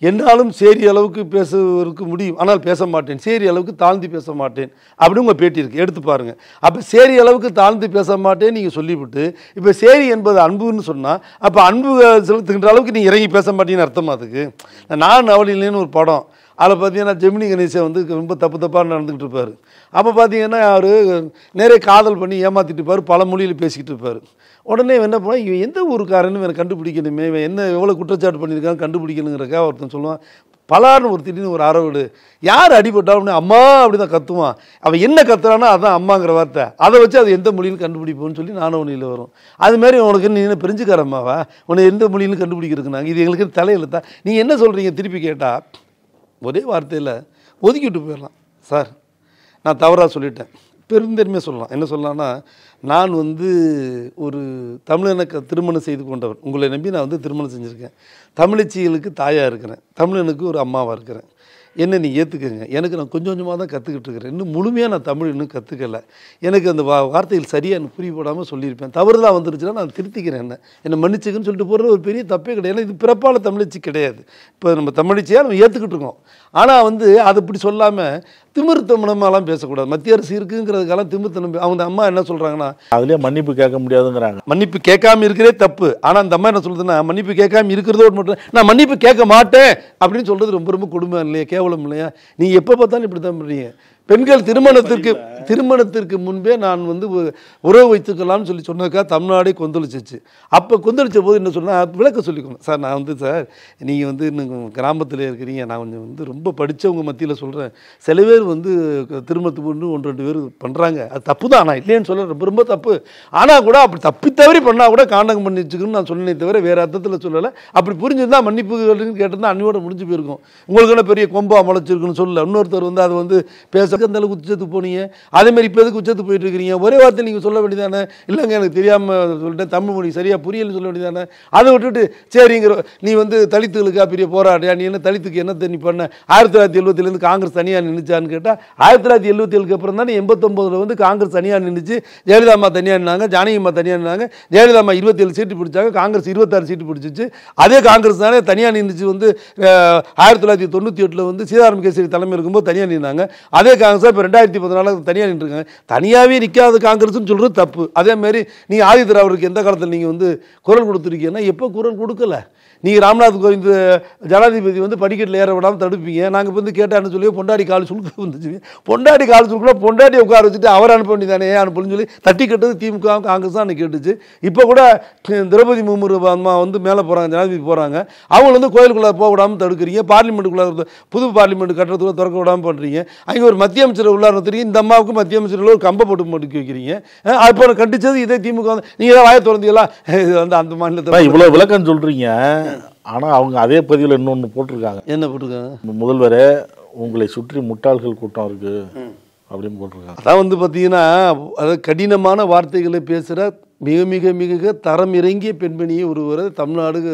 என்னாலும் சேரி அளவுக்கு பேசுவதற்கு முடியும் ஆனால் பேச மாட்டேன் சேரி அளவுக்கு தாழ்ந்து பேச மாட்டேன் அப்படின்னு உங்கள் பேட்டி இருக்குது எடுத்து பாருங்கள் அப்போ சேரி அளவுக்கு தாழ்ந்து பேச மாட்டேன் நீங்கள் சொல்லிவிட்டு இப்போ சேரி என்பது அன்புன்னு சொன்னால் அப்போ அன்பு செலுத்துகின்ற அளவுக்கு நீங்கள் இறங்கி பேச மாட்டீங்கன்னு அர்த்தமா அதுக்கு நான் அவளிலேன்னு ஒரு படம் அதில் பார்த்தீங்கன்னா ஜெமினி கணேசன் வந்து ரொம்ப தப்பு தப்பாக நடந்துக்கிட்டு இருப்பார் அப்போ பார்த்தீங்கன்னா அவர் நிறைய காதல் பண்ணி ஏமாற்றிட்டு இருப்பார் பல மொழியில் பேசிக்கிட்டு இருப்பார் உடனே என்ன பண்ணா இவன் எந்த ஊருக்காரன்னு இவனை கண்டுபிடிக்கணுமே இவன் என்ன எவ்வளோ குற்றச்சாட்டு பண்ணியிருக்கான் கண்டுபிடிக்கணுங்கிறக்கா ஒருத்தன் சொல்லுவான் பலார்னு ஒரு திடீர்னு ஒரு அரவிடு யார் அடிபட்டாலும் அம்மா அப்படி தான் கத்துவான் அவன் என்ன கத்துறானோ அதான் அம்மாங்கிற வார்த்தை அதை வச்சு அது எந்த மொழியில் கண்டுபிடிப்போம்னு சொல்லி நானவனியில் வரும் அது மாதிரி உனக்கு நீ என்ன பிரிஞ்சுக்காரம்மாவா உன்னை எந்த மொழியிலும் கண்டுபிடிக்கிறதுக்கு நாங்கள் இது எங்களுக்கு தலையில் தான் நீங்கள் என்ன சொல்கிறீங்க திருப்பி கேட்டால் ஒரே வார்த்தையில் ஒதுக்கிட்டு போயிடலாம் சார் நான் தவறாக சொல்லிட்டேன் பெருந்தன்மையாக சொல்லலாம் என்ன சொல்லலாம்னா நான் வந்து ஒரு தமிழனுக்கு திருமணம் செய்து கொண்டவர் உங்களை நம்பி நான் வந்து திருமணம் செஞ்சுருக்கேன் தமிழச்சிகளுக்கு தாயாக இருக்கிறேன் தமிழனுக்கு ஒரு அம்மாவாக இருக்கிறேன் என்ன நீ ஏற்றுக்கங்க எனக்கு நான் கொஞ்சம் கொஞ்சமாக தான் கற்றுக்கிட்டு இருக்கிறேன் இன்னும் முழுமையாக நான் தமிழ் இன்னும் கற்றுக்கல எனக்கு அந்த வா வார்த்தைகள் சரியாக எனக்கு புரிய போடாமல் சொல்லியிருப்பேன் தவறுதலாக வந்துருச்சுன்னா நான் திருத்திக்கிறேன் என்ன என்னை மன்னிச்சுக்குன்னு சொல்லிட்டு போகிறது ஒரு பெரிய தப்பே கிடையாது ஏன்னா இது பிறப்பால் தமிழச்சி கிடையாது இப்போ நம்ம தமிழச்சியாக நம்ம ஏற்றுக்கிட்டு இருக்கோம் ஆனால் வந்து அது இப்படி சொல்லாமல் திமிர்த்தனமாலாம் பேசக்கூடாது மத்திய அரசு இருக்குங்கிறதுக்கெல்லாம் திமிர்த்தனம் பே- அவங்க அம்மா என்ன சொல்கிறாங்கன்னா அதுலயே மன்னிப்பு கேட்க முடியாதுங்கிறாங்க மன்னிப்பு கேட்காம இருக்கிறதே தப்பு ஆனால் அந்த அம்மா என்ன சொல்றதுன்னா மன்னிப்பு கேட்காம இருக்கிறதோடு மட்டும் இல்ல, நான் மன்னிப்பு கேட்க மாட்டேன் அப்படின்னு சொல்றது ரொம்ப ரொம்ப கொடுமை இல்லையா கேவலம் இல்லையா நீங்க எப்போ பார்த்தாலும் இப்படி தான் பண்றீங்க பெண்கள் திருமணத்திற்கு திருமணத்திற்கு முன்பே நான் வந்து உ- உறவு வைத்துக்கலாம்னு சொல்லி சொன்னதுக்காக தமிழ்நாடே கொந்தளிச்சிச்சு அப்போ கொந்தளிச்ச போது என்ன சொன்னா விளக்க சொல்லிக்கோங்க சார் நான் வந்து சார் நீங்கள் வந்து இன்னும் கிராமத்தில் இருக்கிறீங்க நான் கொஞ்சம் வந்து ரொம்ப படித்தவங்க மத்தியில் சொல்கிறேன் சில பேர் வந்து க- திருமணத்துக்கு முன்னு ஒன்று ரெண்டு பேர் பண்ணுறாங்க அது தப்பு தான் நான் இல்லைன்னு சொல்ல ரொம்ப ரொம்ப தப்பு ஆனால் கூட அப்படி தப்பி தவறி பண்ணால் கூட காண்டகம் பண்ணி வச்சுக்கணும்னு நான் சொன்னேனே தவிர வேறு அர்த்தத்தில் சொல்லலை அப்படி புரிஞ்சிருந்தா மன்னிப்பு கேட்டிருந்தா அன்னியோட முடிஞ்சு போயிருக்கும் உங்களுக்கு என்ன பெரிய கொம்பா முளைச்சிருக்குன்னு சொல்லல இன்னொருத்தர் வந்து அது வந்து பேச அந்த அளவுக்கு உச்சத்துக்கு போனீங்க அதே மாதிரி இப்போ எதுக்கு உச்சத்துக்கு போயிட்டு இருக்கிறீங்க ஒரே வார்த்தை நீங்கள் சொல்ல வேண்டியதானே இல்லைங்க எனக்கு தெரியாமல் சொல்லிட்டேன் தமிழ் மொழி சரியாக புரியலன்னு சொல்ல வேண்டியதானே அதை விட்டுட்டு சரிங்கிற நீ வந்து தலித்துகளுக்கா பெரிய போராடியா நீ என்ன தலித்துக்கு என்ன நீ பண்ண ஆயிரத்தி தொள்ளாயிரத்தி எழுபத்திலேருந்து காங்கிரஸ் தனியாக நின்றுச்சான்னு கேட்டால் ஆயிரத்தி தொள்ளாயிரத்தி எழுபத்தி ஏழுக்கு அப்புறம் தானே எண்பத்தொம்போதில் வந்து காங்கிரஸ் தனியாக நின்றுச்சு ஜெயலலிதா அம்மா தனியாக நின்னாங்க ஜானகி அம்மா தனியாக நின்னாங்க ஜெயலலிதா அம்மா இருபத்தேழு சீட்டு பிடிச்சாங்க காங்கிரஸ் இருபத்தாறு சீட்டு பிடிச்சிச்சு அதே காங்கிரஸ் தானே தனியாக நின்றுச்சு வந்து அஹ், ஆயிரத்தி தொள்ளாயிரத்தி தொண்ணூற்றி எட்டில் வந்து சீதாராம் கேசரி தலைமை இருக்கும்போது தனியாக நின்னாங்க அதே காங்கிரஸ் இப்போ ரெண்டாயிரத்தி பதினாலில் தனியாக நின்றுருக்காங்க தனியாகவே நிற்காத காங்கிரஸ்னு சொல்கிறது தப்பு அதே மாதிரி நீங்கள் ஆதி திராவிடருக்கு எந்த காலத்தில் நீங்கள் வந்து குரல் கொடுத்துருக்கீங்கன்னா எப்போ குரல் கொடுக்கல நீங்கள் ராம்நாத் கோவிந்த் ஜனாதிபதி வந்து படிக்கட்டில் ஏற விடாமல் தடுப்பீங்க நாங்கள் வந்து கேட்டான்னு சொல்லி பொண்டாடி கால் சுழுக்கு வந்துச்சு பொண்டாடி கால் சுழுக்குனா பொண்டாட்டி உட்கார வச்சுட்டு அவர் அனுப்ப வேண்டியதானே ஏன் அனுப்பணும்னு சொல்லி தட்டி கட்டது திமுக காங்கிரஸ் தான் அன்னைக்கு கேட்டுச்சு இப்போ கூட திரௌபதி முர்மு அம்மா வந்து மேலே போகிறாங்க ஜனாதிபதி போகிறாங்க அவங்க வந்து கோயிலுக்குள்ளே போக விடாமல் தடுக்கிறீங்க பார்லிமெண்ட்டுக்குள்ளே புது பார்லிமெண்ட் கட்டுறதுக்குள்ள திறக்க விடாமல் பண்ணுறீங்க அங்கே ஒரு மத்திய அமைச்சர் உள்ளார தெரியும் இந்த அம்மாவுக்கு மத்திய அமைச்சரில் ஒரு கம்பை போட்டு மடுக்கி வைக்கிறீங்க அஹ் அப்போ கண்டிச்சது இதே திமுக வந்து நீங்கள் தான் வாயை திறந்தீங்களா இது வந்து அந்த மாநிலத்தை அதான் இவ்வளவு விளக்கம் சொல்றீங்க ஆனா அவங்க அதே பதிவுல இன்னொன்னு போட்டிருக்காங்க என்ன போட்டிருக்காங்க முதல்வரே உங்களை சுற்றி முட்டாள்கள் கூட்டம் இருக்கு அப்படின்னு போட்டிருக்காங்க அதான் வந்து பார்த்தீங்கன்னா அதாவது கடினமான வார்த்தைகளை பேசுகிற மிக மிக மிக தரம் இறங்கிய பெண்மணியை ஒருவரை தமிழ்நாடு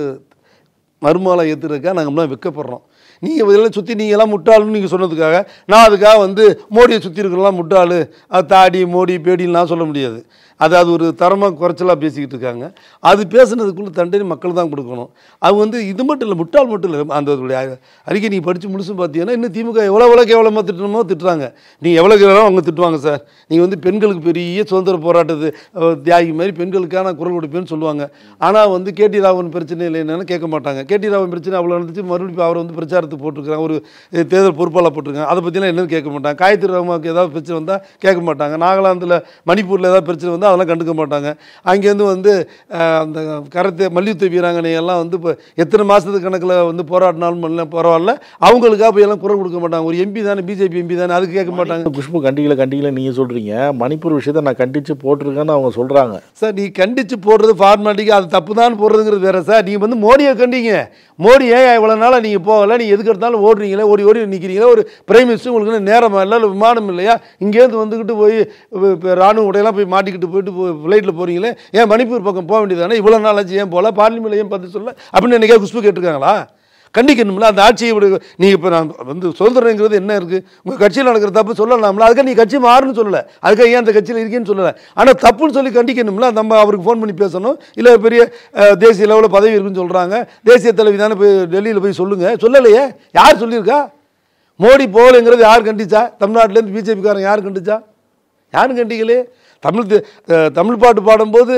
மறுமாலை ஏற்றுறதுக்காக நாங்கள்லாம் வெக்கப்படுறோம் நீங்கள் இதெல்லாம் சுற்றி நீங்கள்லாம் முட்டாளுன்னு நீங்கள் சொன்னதுக்காக நான் அதுக்காக வந்து மோடியை சுற்றி இருக்கலாம் முட்டாளு அது தாடி மோடி பேடின்னு நான் சொல்ல முடியாது அது அது ஒரு தரமாக குறைச்சலாக பேசிக்கிட்டு இருக்காங்க அது பேசுனதுக்குள்ள தண்டனை மக்கள் தான் கொடுக்கணும் அது வந்து இது மட்டும் இல்லை முட்டாள் மட்டும் இல்லை அந்த அதோடைய அறிக்கை நீங்கள் படித்து முழுசும் பார்த்தீங்கன்னா இன்னும் திமுக எவ்வளோ எவ்வளோ கேவலமாக திட்டணுமோ திட்டுறாங்க நீங்கள் எவ்வளோ கேவலம் அவங்க திட்டுவாங்க சார் நீங்கள் வந்து பெண்களுக்கு பெரிய சுதந்திர போராட்டத்து அஹ், தியாகி மாதிரி பெண்களுக்கான குரல் கொடுப்பேன்னு சொல்லுவாங்க ஆனால் வந்து கேடி ராவன் பிரச்சனை இல்லை என்னன்னு கேட்க மாட்டாங்க கேடி ராவன் பிரச்சனை அவ்வளோ நடந்துச்சு மறுபடியும் அவர் வந்து பிரச்சாரத்துக்கு போட்டிருக்காங்க ஒரு அஹ், தேர்தல் பொறுப்பாளர் போட்டிருக்காங்க அதை பற்றிலாம் என்னன்னு கேட்க மாட்டாங்க காயத்ரி ராமாவுக்கு ஏதாவது பிரச்சனை வந்தால் கேட்க மாட்டாங்க நாகாலாந்தில் மணிப்பூரில் ஏதாவது பிரச்சனை வந்தால் அதெல்லாம் கண்டுக்க மாட்டாங்க அங்கேருந்து வந்து அஹ், அந்த கரத்தை மல்யுத்த வீராங்கனை எல்லாம் வந்து இப்போ எத்தனை மாதத்துக்கு கணக்கில் வந்து போராடினாலும் பண்ணல பரவாயில்ல அவங்களுக்காக போய் எல்லாம் குரல் கொடுக்க மாட்டாங்க ஒரு எம்பி தானே பிஜேபி எம்பி தானே அதுக்கு கேட்க மாட்டாங்க குஷ்பு கண்டிக்கல கண்டிக்கல நீங்க சொல்றீங்க மணிப்பூர் விஷயத்தை நான் கண்டிச்சு போட்டிருக்கேன்னு அவங்க சொல்றாங்க சார் நீ கண்டிச்சு போடுறது ஃபார்மாலிட்டிக்கு அது தப்பு தான் போடுறதுங்கிறது வேற சார் நீ வந்து மோடியை கண்டீங்க மோடி ஏன் இவ்வளோ நாளாக நீங்கள் போகல நீங்கள் எதுக்கு எடுத்தாலும் ஓடுறீங்களே ஓடி ஓடி நிற்கிறீங்களே ஒரு பிரைம் மினிஸ்டர் உங்களுக்கு என்ன நேரமா இல்லை இல்லை விமானம் இல்லையா இங்கேருந்து வந்துக்கிட்டு போய் இப்ப- இப்ப ராணுவ உடையெல்லாம் போய் மாட்டிக்கிட்டு போயிட்டு ஃப்ளைட்டில் போகிறீங்களே ஏன் மணிப்பூர் பக்கம் போக வேண்டியதானே இவ்வளோ நாள் ஆச்சு ஏன் போகல பார்லிமெண்ட்ல ஏன் பார்த்து சொல்ல அப்படின்னு என்னைக்கா குஷ்பு கேட்டிருக்காங்களா கண்டிக்கணும்ல அந்த ஆட்சியை விட நீங்கள் இப்போ நான் வந்து சுதந்திரங்கிறது என்ன இருக்குது உங்கள் கட்சியில் நடக்கிற தப்பு சொல்லலாம்ல அதுக்காக நீ கட்சி மாறுன்னு சொல்லலை அதுக்காக ஏன் அந்த கட்சியில் இருக்கேன்னு சொல்லலை ஆனால் தப்புன்னு சொல்லி கண்டிக்கணும்ல நம்ம அவருக்கு ஃபோன் பண்ணி பேசணும் இல்லை பெரிய அஹ், தேசிய லெவலில் பதவி இருக்குன்னு சொல்கிறாங்க தேசிய தலைவி தானே போய் டெல்லியில் போய் சொல்லுங்கள் சொல்லலையே யார் சொல்லியிருக்கா மோடி போகலைங்கிறது யார் கண்டிச்சா தமிழ்நாட்டிலேருந்து பிஜேபிக்காரன் யார் கண்டிச்சா யாரும் கண்டிக்கலே தமிழ் தே- அஹ் தமிழ் பாட்டு பாடும்போது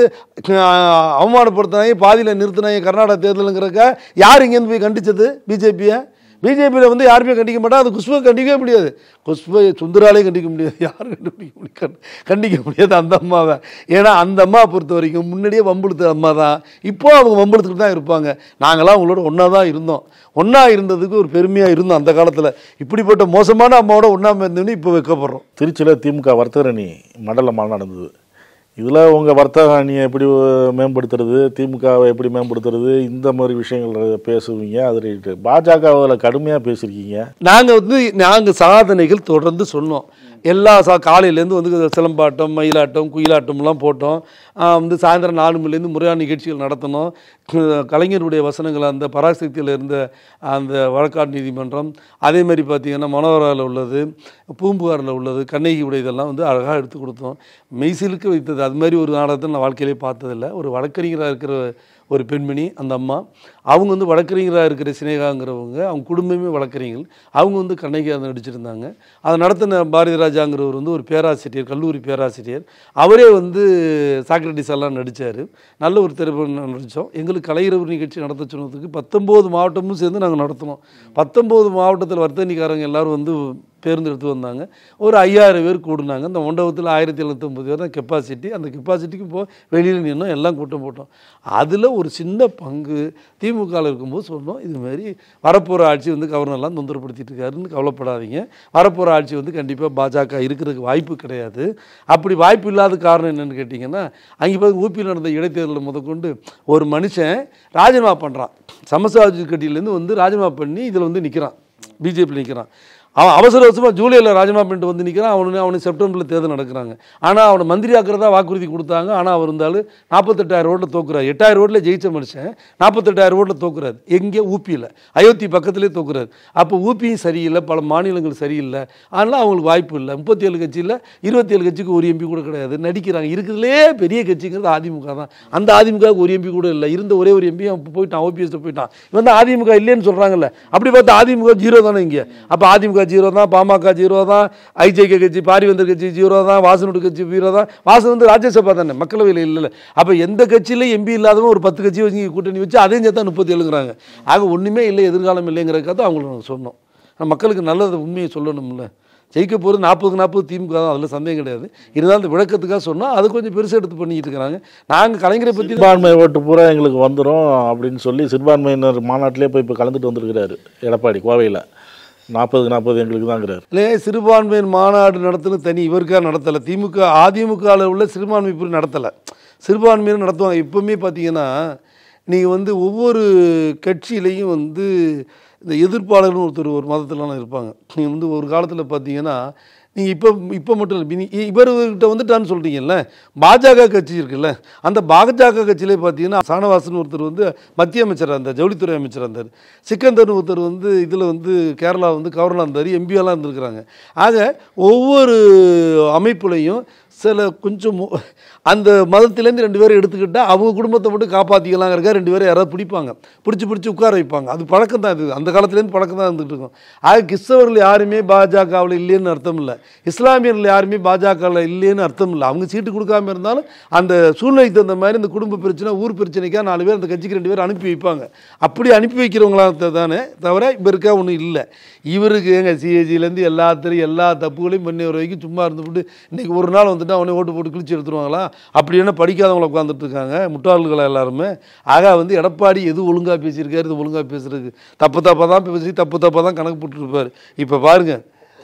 அஹ், அவமானப்படுத்தினாங்க பாதியில் நிறுத்தினாங்க கர்நாடகா தேர்தலுங்கிறக்க யார் இங்கேருந்து போய் கண்டிச்சது பிஜேபியை பிஜேபியில் வந்து யாருமே கண்டிக்க மாட்டாங்க அது குஷ்பை கண்டிக்கவே முடியாது குஷ்பை சுந்தராலே கண்டிக்க முடியாது யாரும் கண்டுபிடிக்க முடியும் கண்- கண்டிக்க முடியாது அந்த அம்மாவை ஏன்னா அந்த அம்மா பொறுத்த வரைக்கும் முன்னாடியே வம்புழுத்த அம்மா தான் இப்போ அவங்க வம்புழுத்துட்டு தான் இருப்பாங்க நாங்களாம் அவங்களோட ஒன்றா தான் இருந்தோம் ஒன்றா இருந்ததுக்கு ஒரு பெருமையாக இருந்தோம் அந்த காலத்தில் இப்படிப்பட்ட மோசமான அம்மாவோட ஒன்றா இருந்தோன்னு இப்போ வைக்கப்படுறோம் திருச்சியில் திமுக வர்த்தக அணி மண்டல மாநாடு நடந்தது இதில் உங்கள் வர்த்தக அணியை எப்படி மேம்படுத்துறது திமுகவை எப்படி மேம்படுத்துறது இந்த மாதிரி விஷயங்கள் பேசுவீங்க அது ரைட்டு பாஜக அதில் கடுமையாக பேசியிருக்கீங்க நாங்கள் வந்து நாங்கள் சாதனைகள் தொடர்ந்து சொன்னோம் எல்லா சா காலையிலேருந்து வந்து சிலம்பாட்டம் மயிலாட்டம் குயிலாட்டம்லாம் போட்டோம் ஆஹ் வந்து சாயந்தரம் நாலு மணிலேருந்து முறையான நிகழ்ச்சிகள் நடத்தினோம் கு- கலைஞருடைய வசனங்கள் அந்த பராசக்தியில் இருந்த அந்த வழக்காடு நீதிமன்றம் அதே மாதிரி பார்த்தீங்கன்னா மனோகராவில் உள்ளது பூம்புகாரில் உள்ளது கண்ணகி உடையதெல்லாம் வந்து அழகாக எடுத்து கொடுத்தோம் மெய்சிலுக்கு வைத்தது அது மாதிரி ஒரு நாடகத்தை நான் வாழ்க்கையிலே பார்த்ததில்ல ஒரு வழக்கறிஞராக இருக்கிற ஒரு பெண்மணி அந்த அம்மா அவங்க வந்து வழக்கறிஞராக இருக்கிற சினேகாங்கிறவங்க அவங்க குடும்பமே வழக்கறிஞர்கள் அவங்க வந்து கண்ணகி அதை நடிச்சிருந்தாங்க அதை நடத்தின பாரதி ராஜாங்கிறவர் வந்து ஒரு பேராசிரியர் கல்லூரி பேராசிரியர் அவரே வந்து சாக்ரட்டிஸ் எல்லாம் நடித்தார் நல்ல ஒரு திரைப்படம் நடித்தோம் எங்களுக்கு கலைஞர் நிகழ்ச்சி நடத்த சொன்னதுக்கு பத்தொம்போது மாவட்டமும் சேர்ந்து நாங்கள் நடத்தினோம் பத்தொம்போது மாவட்டத்தில் வர்த்தனிக்காரங்க எல்லாரும் வந்து பேருந்து எடுத்து வந்தாங்க ஒரு ஐயாயிரம் பேர் கூடினாங்க அந்த மண்டபத்தில் ஆயிரத்தி எழுநூத்தொம்பது பேர் தான் கெப்பாசிட்டி அந்த கெப்பாசிட்டிக்கு போ வெளியில் நின்னோம் எல்லாம் கூட்டம் போட்டோம் அதில் ஒரு சின்ன பங்கு திமுகவில் இருக்கும்போது சொன்னோம் இது மாதிரி வரப்போகிற ஆட்சி வந்து கவர்னர்லாம் தொந்தரப்படுத்திட்டு இருக்காருன்னு கவலைப்படாதீங்க வரப்போகிற ஆட்சி வந்து கண்டிப்பாக பாஜக இருக்கிறதுக்கு வாய்ப்பு கிடையாது அப்படி வாய்ப்பு இல்லாத காரணம் என்னன்னு கேட்டிங்கன்னா அங்கே பார்த்து ஊப்பியில் நடந்த இடைத்தேர்தலில் முதற்கொண்டு ஒரு மனுஷன் ராஜினாமா பண்ணுறான் சமஸ்வாஜி கட்சியிலேருந்து வந்து ராஜினாமா பண்ணி இதில் வந்து நிற்கிறான் பிஜேபியில் நிற்கிறான் அவன் அவசர அவசரமாக ஜூலையில் ராஜினாமா பண்ணிட்டு வந்து நிற்கிறான் அவனு அவனுக்கு செப்டம்பரில் தேர்தல் நடக்கிறாங்க ஆனால் அவனை மந்திரி ஆக்கிறதா வாக்குறுதி கொடுத்தாங்க ஆனால் அவர் இருந்தாலும் நாற்பத்தெட்டாயிரம் ஓட்டில் தோக்குறாரு எட்டாயிரம் ஓட்டில் ஜெயிச்ச மனுஷன் நாற்பத்தெட்டாயிரம் ஓட்டில் தோக்குறாரு எங்கே ஊப்பியில் அயோத்தி பக்கத்துலேயே தோக்குறாரு அப்போ ஊப்பியும் சரியில்லை பல மாநிலங்கள் சரியில்லை அதனால் அவங்களுக்கு வாய்ப்பு இல்லை முப்பத்தி ஏழு கட்சியில் இருபத்தி ஏழு கட்சிக்கு ஒரு எம்பி கூட கிடையாது நடிக்கிறாங்க இருக்கிறதுலே பெரிய கட்சிங்கிறது அதிமுக தான் அந்த அதிமுகவுக்கு ஒரு எம்பி கூட இல்லை இருந்த ஒரே ஒரு எம்பி அவன் போயிட்டான் ஓபிஎஸ் போயிட்டான் இவன் தான் அதிமுக இல்லைன்னு சொல்கிறாங்கல்ல அப்படி பார்த்தா அதிமுக ஜீரோ தானே இங்கே அப்போ அதிமுக ஜீரோ தான் பாமக ஜீரோ தான் ஐஜேகே கட்சி பாரிவேந்தர் கட்சி ஜீரோ தான் வாசனுடு கட்சி ஜீரோ தான் வாசன் வந்து ராஜ்யசபா தானே மக்களவையில் இல்லைல்ல அப்போ எந்த கட்சியில எம்பி இல்லாதவன் ஒரு பத்து கட்சி வச்சு கூட்டணி வச்சு அதையும் சேர்த்தா முப்பத்தி ஏழுங்கிறாங்க ஆக ஒன்றுமே இல்லை எதிர்காலம் இல்லைங்கிறதுக்காக தான் அவங்களுக்கு நாங்கள் சொன்னோம் ஆனா மக்களுக்கு நல்லது உண்மையை சொல்லணும்ல ஜெயிக்க போகிறது நாற்பதுக்கு நாற்பது திமுக தான் அதில் சந்தேகம் கிடையாது இருந்தாலும் இந்த விளக்கத்துக்காக சொன்னால் அது கொஞ்சம் பெருசாக எடுத்து பண்ணிக்கிட்டு இருக்கிறாங்க நாங்கள் கலைஞரை பற்றி சிறுபான்மை ஓட்டு பூரா எங்களுக்கு வந்துடும் அப்படின்னு சொல்லி சிறுபான்மையினர் மாநாட்டிலே போய் இப்போ கலந்துட்டு வந்திருக்கிறாரு எடப்பாடி கோவையில் நாற்பதுக்கு நாற்பது எங்களுக்கு தாங்கிறாரு இல்லை சிறுபான்மையின் மாநாடு நடத்துன்னு தனி இவருக்காக நடத்தலை திமுக அதிமுகவில் உள்ள சிறுபான்மை பிரிவு நடத்தலை சிறுபான்மையினர் நடத்துவாங்க இப்போவுமே பார்த்தீங்கன்னா நீங்கள் வந்து ஒவ்வொரு கட்சியிலையும் வந்து இந்த எதிர்ப்பாளர்னு ஒருத்தர் ஒரு மதத்துலலாம் இருப்பாங்க நீங்கள் வந்து ஒரு காலத்தில் பார்த்தீங்கன்னா நீங்கள் இப்போ இப்போ மட்டும் இல்லை நீ இவர்கிட்ட வந்துட்டான்னு சொல்கிறீங்கல்ல பாஜக கட்சி இருக்குல்ல அந்த பாஜக கட்சியிலே பார்த்தீங்கன்னா சானவாசன் ஒருத்தர் வந்து மத்திய அமைச்சராக இருந்தார் ஜவுளித்துறை அமைச்சராக இருந்தார் சிக்கந்தர் ஒருத்தர் வந்து இதில் வந்து கேரளா வந்து கவர்னர் இருந்தார் எம்பியெல்லாம் இருந்திருக்கிறாங்க ஆக ஒவ்வொரு அமைப்புலையும் சில கொஞ்சம் மு- அந்த மதத்திலேருந்து ரெண்டு பேரும் எடுத்துக்கிட்டால் அவங்க குடும்பத்தை மட்டும் காப்பாற்றிக்கலாங்கிறக்கா ரெண்டு பேரும் யாராவது பிடிப்பாங்க பிடிச்சி பிடிச்சி உட்கார வைப்பாங்க அது பழக்கம் தான் இது அந்த காலத்துலேருந்து பழக்கம் தான் இருந்துகிட்டு இருக்கும் ஆக கிறிஸ்தவர்கள் யாருமே பாஜகவில் இல்லைன்னு அர்த்தம் இல்லை இஸ்லாமியர்கள் யாருமே பாஜகவில் இல்லைன்னு அர்த்தம் இல்லை அவங்க சீட்டு கொடுக்காம இருந்தாலும் அந்த சூழ்நிலைக்கு தகுந்த மாதிரி இந்த குடும்ப பிரச்சனை ஊர் பிரச்சனைக்காக நாலு பேர் அந்த கட்சிக்கு ரெண்டு பேர் அனுப்பி வைப்பாங்க அப்படி அனுப்பி வைக்கிறவங்களா தானே தவிர இப்போ இருக்கா ஒன்றும் இல்லை இவருக்கு எங்கள் சிஏஜிலேருந்து எல்லாத்திலையும் எல்லா தப்புகளையும் பண்ணி வர வரைக்கும் சும்மா இருந்துவிட்டு இன்றைக்கி ஒரு நாள் வந்துட்டு அவனே ஓட்டு போட்டு கிழிச்சு எடுத்துருவாங்களா அப்படி என்ன படிக்காதவங்கள உட்காந்துட்டு இருக்காங்க முட்டாள்களா எல்லாருமே ஆக வந்து எடப்பாடி எது ஒழுங்காக பேசியிருக்காரு இது ஒழுங்காக பேசுறதுக்கு தப்பு தப்பாக தான் பேசி தப்பு தப்பாக தான் கணக்கு போட்டுருப்பார் இப்போ பாருங்க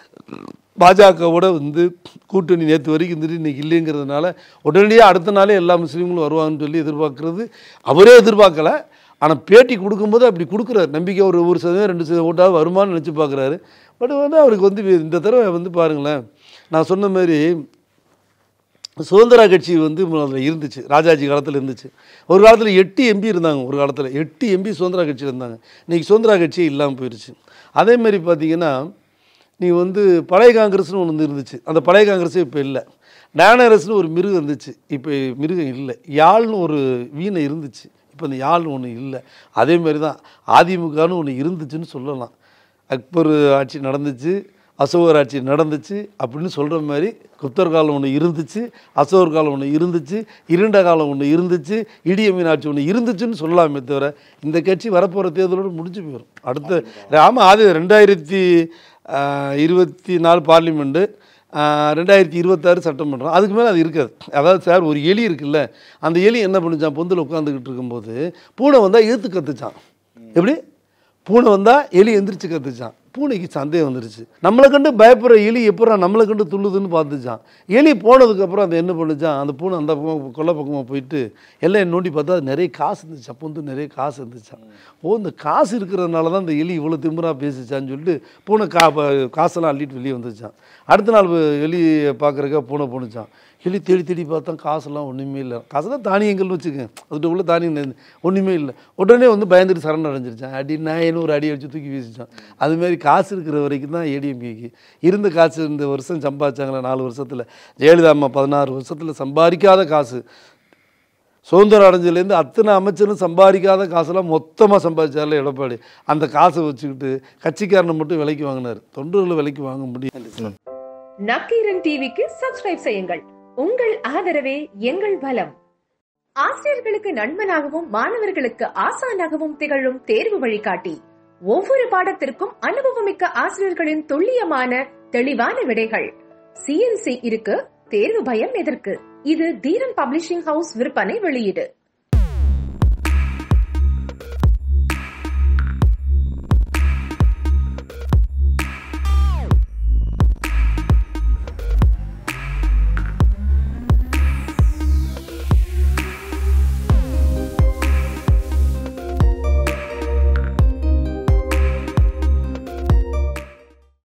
பாஜகவோட வந்து கூட்டணி நேற்று வரைக்கும் இருந்துட்டு இன்னைக்கு இல்லைங்கிறதுனால உடனடியாக அடுத்த நாளே எல்லா முஸ்லீம்களும் வருவாங்கன்னு சொல்லி எதிர்பார்க்கறது அவரே எதிர்பார்க்கல ஆனால் பேட்டி கொடுக்கும்போது அப்படி கொடுக்குறாரு நம்பிக்கை ஒரு ஒரு சதவீதம் ரெண்டு சதவீதம் ஓட்டாக வருமானு நினச்சி பார்க்குறாரு பட் வந்து அவருக்கு வந்து இந்த தடவை வந்து பாருங்களேன் நான் சொன்ன மாதிரி சுதந்திரா கட்சி வந்து அதில் இருந்துச்சு ராஜாஜி காலத்தில் இருந்துச்சு ஒரு காலத்தில் எட்டு எம்பி இருந்தாங்க ஒரு காலத்தில் எட்டு எம்பி சுதந்திரா கட்சியில் இருந்தாங்க இன்றைக்கி சுதந்திரா கட்சியே இல்லாமல் போயிடுச்சு அதேமாரி பார்த்தீங்கன்னா நீ வந்து பழைய காங்கிரஸ்னு ஒன்று வந்து இருந்துச்சு அந்த பழைய காங்கிரஸே இப்போ இல்லை டேனரஸ்னு ஒரு மிருகம் இருந்துச்சு இப்போ மிருகம் இல்லை யாழ்னு ஒரு வீணை இருந்துச்சு இப்போ அந்த யாழ்னு ஒன்று இல்லை அதேமாரி தான் அதிமுகன்னு ஒன்று இருந்துச்சுன்னு சொல்லலாம் அக்பர் ஆட்சி நடந்துச்சு அசோகர் ஆட்சி நடந்துச்சு அப்படின்னு சொல்கிற மாதிரி குப்தர் காலம் ஒன்று இருந்துச்சு அசோகர் காலம் ஒன்று இருந்துச்சு இருண்ட காலம் ஒன்று இருந்துச்சு இடியமீன் ஆட்சி ஒன்று இருந்துச்சுன்னு சொல்லலாமே தவிர இந்த கட்சி வரப்போகிற தேர்தலோடு முடிஞ்சு போயிடும் அடுத்த ஆமாம் அது ரெண்டாயிரத்தி ஆஹ், இருபத்தி நாலு பார்லிமெண்ட்டு ரெண்டாயிரத்தி இருபத்தாறு சட்டமன்றம் அதுக்கு மேலே அது இருக்காது அதாவது சார் ஒரு எலி இருக்குல்ல அந்த எலி என்ன பண்ணுச்சான் பொந்தில் உட்காந்துக்கிட்டு இருக்கும்போது பூனை வந்தால் இழுத்து கத்துச்சான் எப்படி பூனை வந்தால் எலி எந்திரிச்சு கத்துச்சான் பூனைக்கு சந்தேகம் வந்துருச்சு நம்மளை கண்டு பயப்படுற எலி எப்படா நம்மளை கண்டு துள்ளுதுன்னு பார்த்துச்சான் எலி போனதுக்கப்புறம் அது என்ன பண்ணுச்சான் அந்த பூனை அந்த பக்கம் கொல்லை பக்கமாக போயிட்டு எல்லாம் நோண்டி பார்த்தா அது நிறைய காசு இருந்துச்சு அப்போ வந்து நிறைய காசு இருந்துச்சான் ஓ இந்த காசு இருக்கிறதுனால தான் இந்த எலி இவ்வளோ திமிரா பேசிச்சான்னு சொல்லிட்டு பூனை கா ப- காசெல்லாம் அள்ளிட்டு வெளியே வந்துச்சான் அடுத்த நாள் எலி பார்க்குறக்கா பூனை போணுச்சான் எலி தேடி தேடி பார்த்தா காசெல்லாம் ஒன்றுமே இல்லை காசெல்லாம் தானியங்கள்னு வச்சுக்கேன் அதுட்டு உள்ள தானியம் ஒன்றுமே இல்லை உடனே வந்து பயந்துட்டு சரண் அடைஞ்சிருச்சான் அடி நான் ஒரு அடி அடிச்சு தூக்கி வீசிச்சான் அதுமாரி காசு இருக்கிற வரைக்கும் தான் ஏடிஎம்கேக்கு இருந்த காசு இந்த வருஷம் சம்பாதிச்சாங்களே நாலு வருஷத்தில் ஜெயலலிதா அம்மா பதினாறு வருஷத்தில் சம்பாதிக்காத காசு சுதந்திரம் அடைஞ்சதுலேருந்து அத்தனை அமைச்சரும் சம்பாதிக்காத காசெல்லாம் மொத்தமாக சம்பாதிச்சார்ல எடப்பாடி அந்த காசை வச்சுக்கிட்டு கட்சிக்காரனை மட்டும் விலைக்கு வாங்கினார் தொண்டர்களை விலைக்கு வாங்க முடியல நக்கீரன் டிவிக்கு சப்ஸ்கிரைப் செய்யுங்கள் உங்கள் ஆதரவே எங்கள் பலம் ஆசிரியர்களுக்கு நண்பனாகவும் மாணவர்களுக்கு ஆசானாகவும் திகழும் தேர்வு வழிகாட்டி ஒவ்வொரு பாடத்திற்கும் அனுபவமிக்க ஆசிரியர்களின் துல்லியமான தெளிவான விடைகள் சிஎன்சி இருக்கு தேர்வு பயம் எதற்கு இது தீரன் பப்ளிஷிங் ஹவுஸ் விற்பனை வெளியீடு